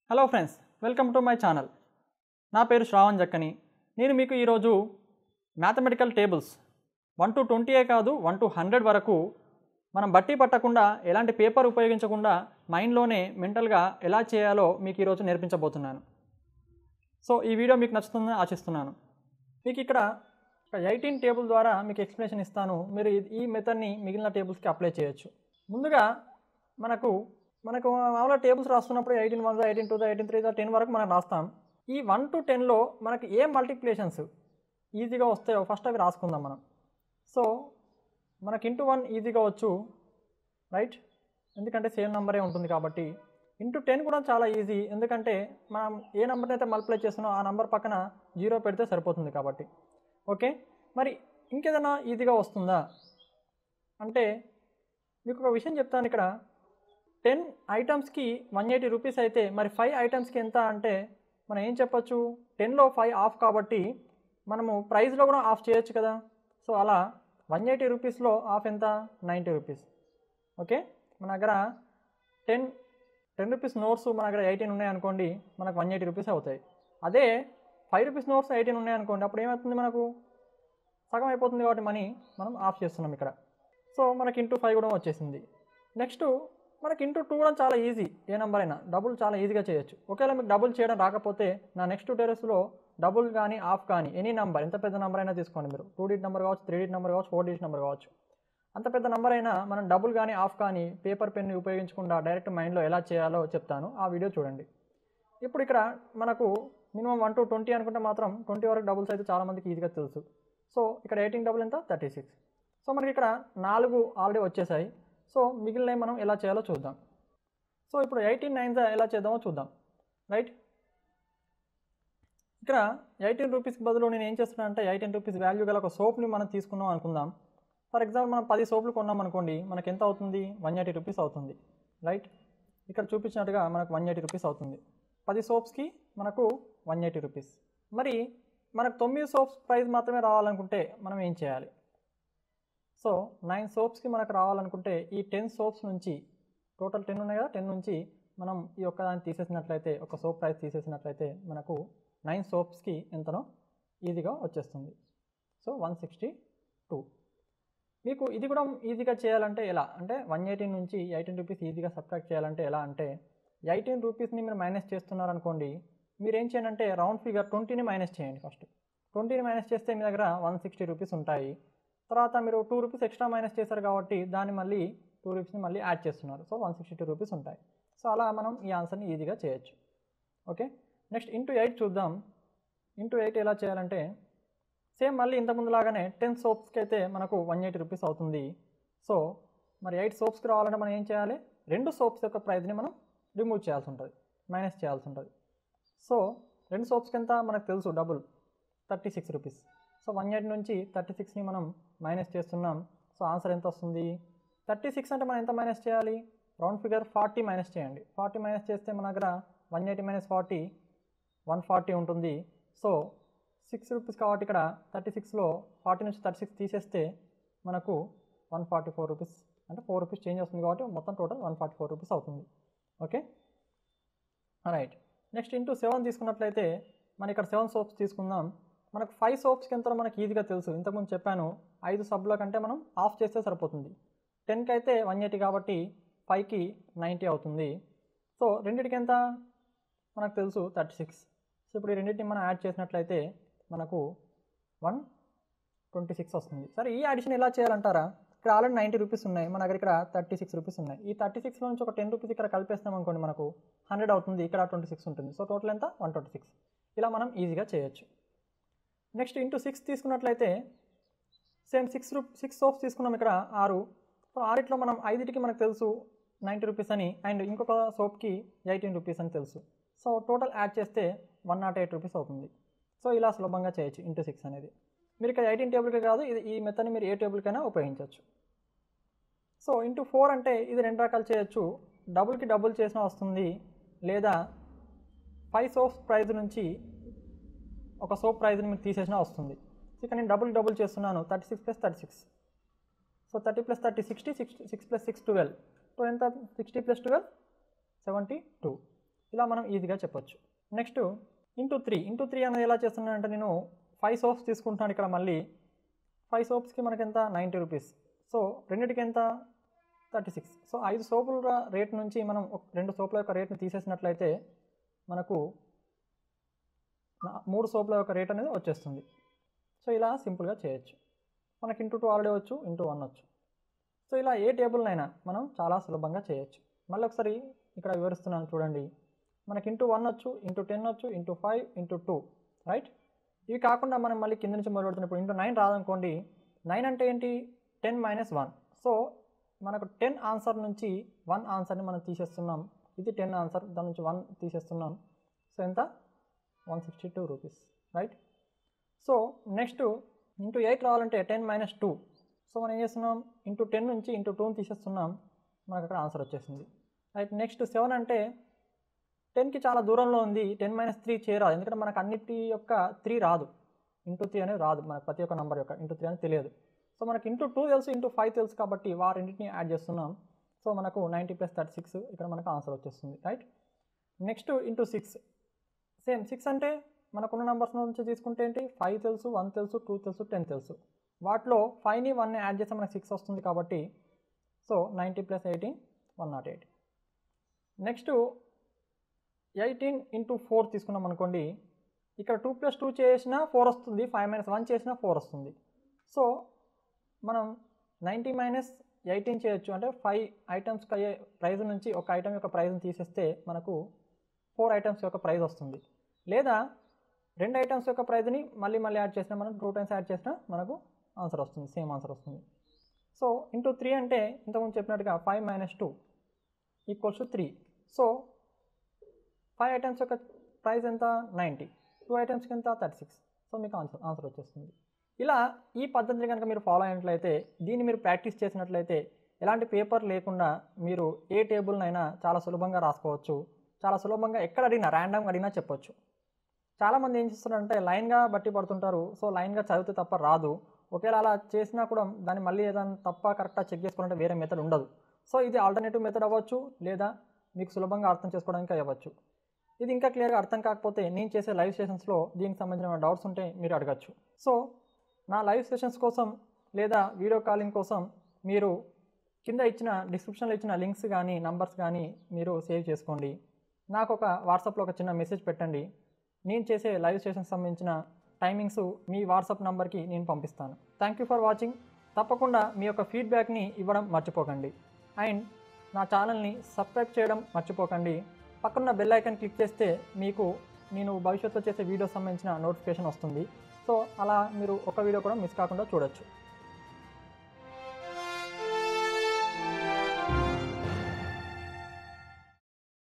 hello friends welcome to my channel నా పేరు శ్రావణ్ జక్కని నేను మీకు ఈరోజు మ్యాథమెటికల్ టేబుల్స్ వన్ టు ట్వంటీయే కాదు వన్ టు హండ్రెడ్ వరకు మనం బట్టి పట్టకుండా ఎలాంటి పేపర్ ఉపయోగించకుండా మైండ్లోనే మెంటల్గా ఎలా చేయాలో మీకు ఈరోజు నేర్పించబోతున్నాను సో ఈ వీడియో మీకు నచ్చుతుందని ఆశిస్తున్నాను మీకు ఇక్కడ ఒక ఎయిటీన్ టేబుల్ ద్వారా మీకు ఎక్స్ప్లెనేషన్ ఇస్తాను మీరు ఈ- ఈ మెథడ్ని మిగిలిన టేబుల్స్కి అప్లై చేయొచ్చు ముందుగా మనకు మనకు మామూలుగా టేబుల్స్ రాస్తున్నప్పుడు eighteen one eighteen two eighteen three ten వరకు మనం రాస్తాం ఈ వన్ టు టెన్లో మనకి ఏ మల్టిప్లికేషన్స్ ఈజీగా వస్తాయో ఫస్ట్ అవి రాసుకుందాం మనం సో మనకి ఇంటూ వన్ ఈజీగా వచ్చు రైట్ ఎందుకంటే సేమ్ నెంబరే ఉంటుంది కాబట్టి ఇంటూ టెన్ కూడా చాలా ఈజీ ఎందుకంటే మనం ఏ నెంబర్ని అయితే మల్టిప్లై చేస్తున్నామో ఆ నెంబర్ పక్కన జీరో పెడితే సరిపోతుంది కాబట్టి ఓకే మరి ఇంకేదైనా ఈజీగా వస్తుందా అంటే మీకు ఒక విషయం చెప్తాను ఇక్కడ టెన్ ఐటమ్స్కి వన్ ఎయిటీ రూపీస్ అయితే మరి ఫైవ్ ఐటమ్స్కి ఎంత అంటే మనం ఏం చెప్పొచ్చు టెన్లో ఫైవ్ ఆఫ్ కాబట్టి మనము ప్రైస్లో కూడా ఆఫ్ చేయొచ్చు కదా సో అలా వన్ ఎయిటీ రూపీస్లో ఆఫ్ ఎంత నైంటీ రూపీస్ ఓకే మన దగ్గర టెన్ టెన్ రూపీస్ నోట్స్ మన దగ్గర ఎయిటీన్ ఉన్నాయి అనుకోండి మనకు వన్ ఎయిటీ రూపీస్ అవుతాయి అదే ఫైవ్ రూపీస్ నోట్స్ ఎయిటీన్ ఉన్నాయి అనుకోండి అప్పుడు ఏమవుతుంది మనకు సగం అయిపోతుంది కాబట్టి మనీ మనం ఆఫ్ చేస్తున్నాం ఇక్కడ సో మనకి ఇంటూ ఫైవ్ కూడా వచ్చేసింది నెక్స్ట్ మనకి ఇంటూ టూ కూడా చాలా ఈజీ ఏ నెంబర్ అయినా డబుల్ చాలా ఈజీగా చేయొచ్చు ఒకవేళ మీకు డబుల్ చేయడం రాకపోతే నా నెక్స్ట్ టెరెస్లో డబుల్ కానీ ఆఫ్ కానీ ఎనీ నెంబర్ ఎంత పెద్ద నెంబర్ అయినా తీసుకోండి మీరు టూ డిజిట్ నెంబర్ కావచ్చు త్రీ డిజిట్ నెంబర్ కావచ్చు ఫోర్ డిజిట్ నెంబర్ కావచ్చు అంత పెద్ద నెంబర్ అయినా మనం డబుల్ కానీ ఆఫ్ కానీ పేపర్ పెన్ ఉపయోగించకుండా డైరెక్ట్ మైండ్లో ఎలా చేయాలో చెప్తాను ఆ వీడియో చూడండి ఇప్పుడు ఇక్కడ మనకు మినిమం వన్ టు ట్వంటీ అనుకుంటే మాత్రం ట్వంటీ వరకు డబుల్స్ అయితే చాలామందికి ఈజీగా తెలుసు సో ఇక్కడ ఎయిటీన్ డబుల్ ఎంత థర్టీ సిక్స్ సో మనకి ఇక్కడ నాలుగు ఆల్రెడీ వచ్చేసాయి సో మిగిలినవి మనం ఎలా చేయాలో చూద్దాం సో ఇప్పుడు ఎయిటీన్ నైన్స్ ఎలా చేద్దామో చూద్దాం రైట్ ఇక్కడ ఎయిటీన్ రూపీస్కి బదులు నేను ఏం చేస్తున్నా అంటే ఎయిటీన్ రూపీస్ వాల్యూ గల ఒక సోప్ని మనం తీసుకున్నాం అనుకుందాం ఫర్ ఎగ్జాంపుల్ మనం పది సోపులు కొన్నాం అనుకోండి మనకి ఎంత అవుతుంది వన్ ఎయిటీ రూపీస్ అవుతుంది రైట్ ఇక్కడ చూపించినట్టుగా మనకు వన్ ఎయిటీ రూపీస్ అవుతుంది పది సోప్స్కి మనకు వన్ ఎయిటీ రూపీస్ మరి మనకు తొమ్మిది సోప్స్ ప్రైస్ మాత్రమే రావాలనుకుంటే మనం ఏం చేయాలి సో నైన్ సోప్స్కి మనకు రావాలనుకుంటే ఈ టెన్ సోప్స్ నుంచి టోటల్ టెన్ ఉన్నాయి కదా టెన్ నుంచి మనం ఈ ఒక్క దాన్ని తీసేసినట్లయితే ఒక సోప్ ప్రైస్ తీసేసినట్లయితే మనకు నైన్ సోప్స్కి ఎంతనో ఈజీగా వచ్చేస్తుంది సో వన్ సిక్స్టీ టూ మీకు ఇది కూడా ఈజీగా చేయాలంటే ఎలా అంటే వన్ ఎయిటీన్ నుంచి ఎయిటీన్ రూపీస్ ఈజీగా సబ్ట్రాక్ట్ చేయాలంటే ఎలా అంటే ఎయిటీన్ రూపీస్ని మీరు మైనస్ చేస్తున్నారనుకోండి మీరు ఏం చేయండి అంటే రౌండ్ ఫిగర్ ట్వంటీని మైనస్ చేయండి ఫస్ట్ ట్వంటీని మైనస్ చేస్తే మీ దగ్గర వన్ సిక్స్టీ రూపీస్ ఉంటాయి తర్వాత మీరు టూ రూపీస్ ఎక్స్ట్రా మైనస్ చేశారు కాబట్టి దాన్ని మళ్ళీ టూ రూపీస్ని మళ్ళీ యాడ్ చేస్తున్నారు so one sixty two rupees ఉంటాయి సో అలా మనం ఈ ఆన్సర్ని ఈజీగా చేయొచ్చు ఓకే నెక్స్ట్ ఇంటూ ఎయిట్ చూద్దాం ఇంటూ ఎయిట్ ఎలా చేయాలంటే సేమ్ మళ్ళీ ఇంతకుముందు లాగానే టెన్ సోప్స్కి అయితే మనకు వన్ ఎయిటీ రూపీస్ అవుతుంది సో మరి ఎయిట్ సోప్స్కి రావాలంటే మనం ఏం చేయాలి రెండు సోప్స్ యొక్క ప్రైస్ని మనం రిమూవ్ చేయాల్సి ఉంటుంది మైనస్ చేయాల్సి ఉంటుంది సో రెండు సోప్స్కి ఎంత మనకు తెలుసు double thirty six rupees so one eight నుంచి థర్టీ సిక్స్ని మనం మైనస్ చేస్తున్నాం సో ఆన్సర్ ఎంత వస్తుంది థర్టీ సిక్స్ అంటే మనం ఎంత మైనస్ చేయాలి రౌండ్ ఫిగర్ ఫార్టీ మైనస్ చేయండి ఫార్టీ మైనస్ చేస్తే మన దగ్గర one eighty minus forty one forty ఉంటుంది సో సిక్స్ రూపీస్ కాబట్టి ఇక్కడ థర్టీ సిక్స్లో ఫార్టీ నుంచి థర్టీ సిక్స్ తీసేస్తే మనకు వన్ ఫార్టీ ఫోర్ రూపీస్ అంటే ఫోర్ రూపీస్ చేంజ్ వస్తుంది కాబట్టి మొత్తం total one forty four rupees అవుతుంది okay right next into seven తీసుకున్నట్లయితే మన ఇక్కడ సెవెన్ సోప్స్ తీసుకుందాం మనకు ఫైవ్ సోప్స్కి ఎంత మనకి ఈజీగా తెలుసు ఇంతకుముందు చెప్పాను ఐదు సబ్బుల కంటే మనం ఆఫ్ చేస్తే సరిపోతుంది టెన్కి అయితే వన్ ఎయిటీ కాబట్టి ఫైవ్కి నైంటీ అవుతుంది సో రెండింటికి ఎంత మనకు తెలుసు థర్టీ సిక్స్ సో ఇప్పుడు ఈ రెండింటిని మనం యాడ్ చేసినట్లయితే మనకు వన్ ట్వంటీ సిక్స్ వస్తుంది సరే ఈ అడిషన్ ఎలా చేయాలంటారా ఇక్కడ ఆల్రెడీ నైంటీ రూపీస్ ఉన్నాయి మన దగ్గర ఇక్కడ థర్టీ సిక్స్ రూపీస్ ఉన్నాయి ఈ థర్టీ సిక్స్లో నుంచి ఒక టెన్ రూపీస్ ఇక్కడ కలిపేస్తాం అనుకోండి మనకు హండ్రెడ్ అవుతుంది ఇక్కడ ట్వంటీ సిక్స్ ఉంటుంది సో టోటల్ ఎంత వన్ ట్వంటీ సిక్స్ ఇలా మనం ఈజీగా చేయొచ్చు నెక్స్ట్ ఇంటూ సిక్స్ తీసుకున్నట్లయితే సేమ్ సిక్స్ రూ సిక్స్ సోప్స్ తీసుకున్నాం ఇక్కడ ఆరు సో ఆరిట్లో మనం ఐదింటికి మనకు తెలుసు నైంటీ రూపీస్ అని అండ్ ఇంకొక సోప్కి ఎయిటీన్ రూపీస్ అని తెలుసు సో టోటల్ యాడ్ చేస్తే వన్ నాట్ ఎయిట్ రూపీస్ అవుతుంది సో ఇలా సులభంగా చేయొచ్చు ఇంటూ సిక్స్ అనేది మీరు ఇక్కడ ఎయిటీన్ టేబుల్కే కాదు ఇది ఈ మెథడ్ని మీరు ఏ టేబుల్కైనా ఉపయోగించవచ్చు సో ఇంటూ ఫోర్ అంటే ఇది రెండు రకాలు చేయొచ్చు డబుల్కి డబుల్ చేసినా వస్తుంది లేదా ఫైవ్ సోప్స్ ప్రైస్ నుంచి ఒక సోప్ ప్రైజ్ని మీకు తీసేసినా వస్తుంది సో ఇక్కడ నేను డబుల్ డబుల్ చేస్తున్నాను thirty six plus thirty six so thirty plus thirty sixty six six plus six twelve so ఎంత sixty plus twelve seventy two ఇలా మనం ఈజీగా చెప్పొచ్చు next into three into three అనేది ఎలా చేస్తున్నానంటే నేను ఫైవ్ సోప్స్ తీసుకుంటున్నాను ఇక్కడ మళ్ళీ ఫైవ్ సోప్స్కి మనకి ఎంత నైంటీ రూపీస్ సో రెండింటికి ఎంత థర్టీ సిక్స్ సో ఐదు సోపుల రేట్ నుంచి మనం ఒక- రెండు సోపుల యొక్క రేట్ని తీసేసినట్లయితే మనకు నా- మూడు సోపుల యొక్క రేట్ అనేది వచ్చేస్తుంది సో ఇలా సింపుల్గా చేయొచ్చు మనకి ఇంటూ టూ ఆల్రెడీ వచ్చు ఇంటూ వన్ వచ్చు సో ఇలా ఏ టేబుల్నైనా మనం చాలా సులభంగా చేయొచ్చు మళ్ళీ ఒకసారి ఇక్కడ వివరిస్తున్నాను చూడండి మనకి ఇంటూ వన్ వచ్చు ఇంటూ టెన్ వచ్చు into five into two right ఇవి కాకుండా మనం మళ్ళీ కింద నుంచి మొదలు పెడుతున్నప్పుడు ఇంటూ నైన్ రాదనుకోండి నైన్ అంటే ఏంటి టెన్ మైనస్ వన్ సో మనకు టెన్ ఆన్సర్ నుంచి వన్ ఆన్సర్ని మనం తీసేస్తున్నాం ఇది టెన్ ఆన్సర్ దాని నుంచి వన్ తీసేస్తున్నాం సో ఎంత one sixty two rupees right so next into eight రావాలంటే టెన్ మైనస్ టూ సో మనం ఏం చేస్తున్నాం ఇంటూ టెన్ నుంచి ఇంటూ టూని తీసేస్తున్నాం మనకు అక్కడ ఆన్సర్ వచ్చేసింది రైట్ నెక్స్ట్ సెవెన్ అంటే టెన్కి చాలా దూరంలో ఉంది టెన్ మైనస్ త్రీ చేయరాదు ఎందుకంటే మనకు అన్నిటి యొక్క త్రీ రాదు ఇంటూ త్రీ అనేది రాదు మనకు ప్రతి ఒక్క నెంబర్ యొక్క ఇంటూ త్రీ అనేది తెలియదు సో మనకి ఇంటూ టూ తెలుసు ఇంటూ ఫైవ్ తెలుసు కాబట్టి వారింటిని యాడ్ చేస్తున్నాం సో మనకు నైంటీ ప్లస్ థర్టీ సిక్స్ ఇక్కడ మనకు ఆన్సర్ వచ్చేస్తుంది right next into six same six అంటే మనకున్న నెంబర్స్ నుంచి తీసుకుంటే ఏంటి ఫైవ్ తెలుసు వన్ తెలుసు టూ తెలుసు టెన్ తెలుసు వాటిలో ఫైవ్ని వన్ని యాడ్ చేస్తే మనకు సిక్స్ వస్తుంది కాబట్టి so ninety plus eighteen one nought eight next eighteen into four తీసుకున్నాం అనుకోండి ఇక్కడ టూ ప్లస్ టూ చేసినా ఫోర్ వస్తుంది ఫైవ్ మైనస్ వన్ చేసినా ఫోర్ వస్తుంది సో మనం నైంటీ మైనస్ ఎయిటీన్ చేయొచ్చు అంటే ఫైవ్ ఐటమ్స్కి అయ్యే ప్రైజ్ నుంచి ఒక ఐటమ్ యొక్క ప్రైజ్ని తీసేస్తే మనకు ఫోర్ ఐటమ్స్ యొక్క ప్రైజ్ వస్తుంది లేదా రెండు ఐటమ్స్ యొక్క ప్రైజ్ని మళ్ళీ మళ్ళీ యాడ్ చేసినా మనం టూ టైమ్స్ యాడ్ చేసినా మనకు ఆన్సర్ వస్తుంది సేమ్ ఆన్సర్ వస్తుంది సో ఇంటూ త్రీ అంటే ఇంతకుముందు చెప్పినట్టుగా five minus two equals to three so five items యొక్క ప్రైస్ ఎంత నైంటీ టూ ఐటమ్స్కి ఎంత థర్టీ సిక్స్ సో మీకు ఆన్సర్ ఆన్సర్ వచ్చేస్తుంది ఇలా ఈ పద్ధతిని కనుక మీరు ఫాలో అయినట్లయితే దీన్ని మీరు ప్రాక్టీస్ చేసినట్లయితే ఎలాంటి పేపర్ లేకుండా మీరు ఏ టేబుల్నైనా చాలా సులభంగా రాసుకోవచ్చు చాలా సులభంగా ఎక్కడ అడిగినా ర్యాండమ్గా అడిగినా చెప్పొచ్చు చాలామంది ఏం చేస్తారంటే లైన్గా బట్టి పడుతుంటారు సో లైన్గా చదివితే తప్ప రాదు ఒకవేళ అలా చేసినా కూడా దాన్ని మళ్ళీ ఏదైనా తప్ప కరెక్ట్గా చెక్ చేసుకోవాలంటే వేరే మెథడ్ ఉండదు సో ఇది ఆల్టర్నేటివ్ మెథడ్ అవ్వచ్చు లేదా మీకు సులభంగా అర్థం చేసుకోవడానికి అవ్వచ్చు ఇది ఇంకా క్లియర్గా అర్థం కాకపోతే నేను చేసే లైవ్ సెషన్స్లో దీనికి సంబంధించిన డౌట్స్ ఉంటే మీరు అడగచ్చు సో నా లైవ్ సెషన్స్ కోసం లేదా వీడియో కాలింగ్ కోసం మీరు కింద ఇచ్చిన డిస్క్రిప్షన్లో ఇచ్చిన లింక్స్ కానీ నంబర్స్ కానీ మీరు సేవ్ చేసుకోండి నాకు ఒక వాట్సాప్లో ఒక చిన్న మెసేజ్ పెట్టండి నేను చేసే లైవ్ సెషన్స్ సంబంధించిన టైమింగ్స్ మీ వాట్సాప్ నంబర్కి నేను పంపిస్తాను థ్యాంక్ యూ ఫర్ వాచింగ్ తప్పకుండా మీ యొక్క ఫీడ్బ్యాక్ని ఇవ్వడం మర్చిపోకండి అండ్ నా ఛానల్ని సబ్స్క్రైబ్ చేయడం మర్చిపోకండి పక్కన బెల్ ఐకాన్ క్లిక్ చేస్తే మీకు నేను భవిష్యత్తులో చేసే వీడియో సంబంధించిన నోటిఫికేషన్ వస్తుంది సో అలా మీరు ఒక వీడియో కూడా మిస్ కాకుండా చూడొచ్చు